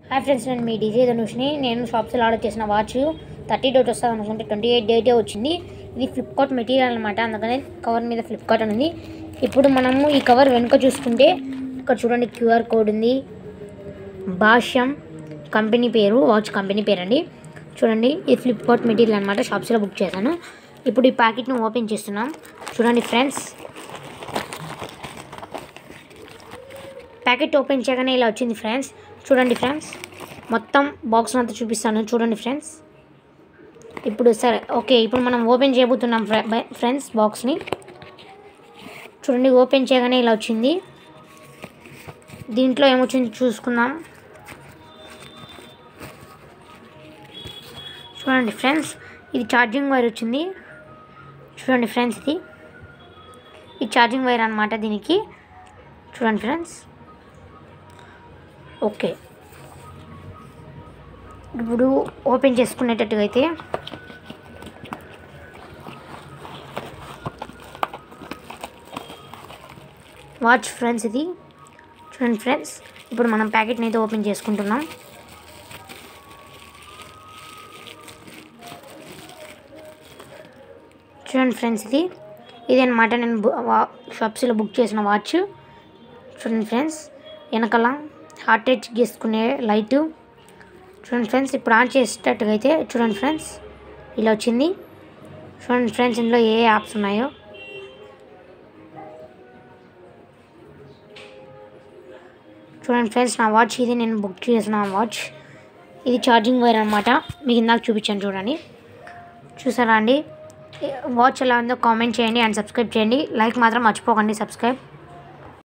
hi friends నేను మీ DJ ధనుష్ని నేను షాప్స్లో ఆర్డర్ చేసిన వాచ్ థర్టీ డేట్ వస్తుంది అనుకుంటే ట్వంటీ ఎయిట్ డేటే వచ్చింది ఇది ఫ్లిప్కార్ట్ మెటీరియల్ అనమాట అందుకనే కవర్ మీద ఫ్లిప్కార్ట్ అని ఉంది ఇప్పుడు మనము ఈ కవర్ వెనుక చూసుకుంటే ఇక్కడ చూడండి క్యూఆర్ కోడ్ ఉంది భాష్యం కంపెనీ పేరు వాచ్ కంపెనీ పేరు అండి చూడండి ఇది ఫ్లిప్కార్ట్ మెటీరియల్ అనమాట షాప్స్లో బుక్ చేశాను ఇప్పుడు ఈ ప్యాకెట్ని ఓపెన్ చేస్తున్నాం చూడండి ఫ్రెండ్స్ ప్యాకెట్ ఓపెన్ చేయగానే ఇలా వచ్చింది ఫ్రెండ్స్ చూడండి ఫ్రెండ్స్ మొత్తం బాక్స్ అంతా చూపిస్తాను చూడండి ఫ్రెండ్స్ ఇప్పుడు సరే ఓకే ఇప్పుడు మనం ఓపెన్ చేయబోతున్నాం ఫ్రె- ఫ్రెండ్స్ బాక్స్ని చూడండి ఓపెన్ చేయగానే ఇలా వచ్చింది దీంట్లో ఏమొచ్చింది చూసుకుందాం చూడండి ఫ్రెండ్స్ ఇది ఛార్జింగ్ వైర్ వచ్చింది చూడండి ఫ్రెండ్స్ ఇది ఈ ఛార్జింగ్ వైర్ అనమాట దీనికి చూడండి ఫ్రెండ్స్ ఓకే ఇప్పుడు ఓపెన్ చేసుకునేటట్టుగా అయితే వాచ్ ఫ్రెండ్స్ ఇది చూడండి ఫ్రెండ్స్ ఇప్పుడు మనం ప్యాకెట్ని అయితే ఓపెన్ చేసుకుంటున్నాం చూడండి ఫ్రెండ్స్ ఇది ఇది అనమాట నేను బు- వా- షాప్స్లో బుక్ చేసిన వాచ్ చూడండి ఫ్రెండ్స్ వెనకాల హార్ట్ రేట్ గీసుకునే లైట్ చూడండి ఫ్రెండ్స్ ఇప్పుడు ఆన్ చేసేటట్టుగా అయితే చూడండి ఫ్రెండ్స్ ఇలా వచ్చింది చూడండి ఫ్రెండ్స్ ఇందులో ఏ ఏ యాప్స్ ఉన్నాయో చూడండి ఫ్రెండ్స్ నా వాచ్ ఇది నేను బుక్ చేసిన వాచ్ ఇది ఛార్జింగ్ వైర్ అనమాట మీకు ఇందాక చూపించాను చూడండి చూసారా అండి వాచ్ ఎలా ఉందో కామెంట్ చేయండి అండ్ సబ్స్క్రైబ్ చేయండి లైక్ మాత్రం మర్చిపోకండి సబ్స్క్రైబ్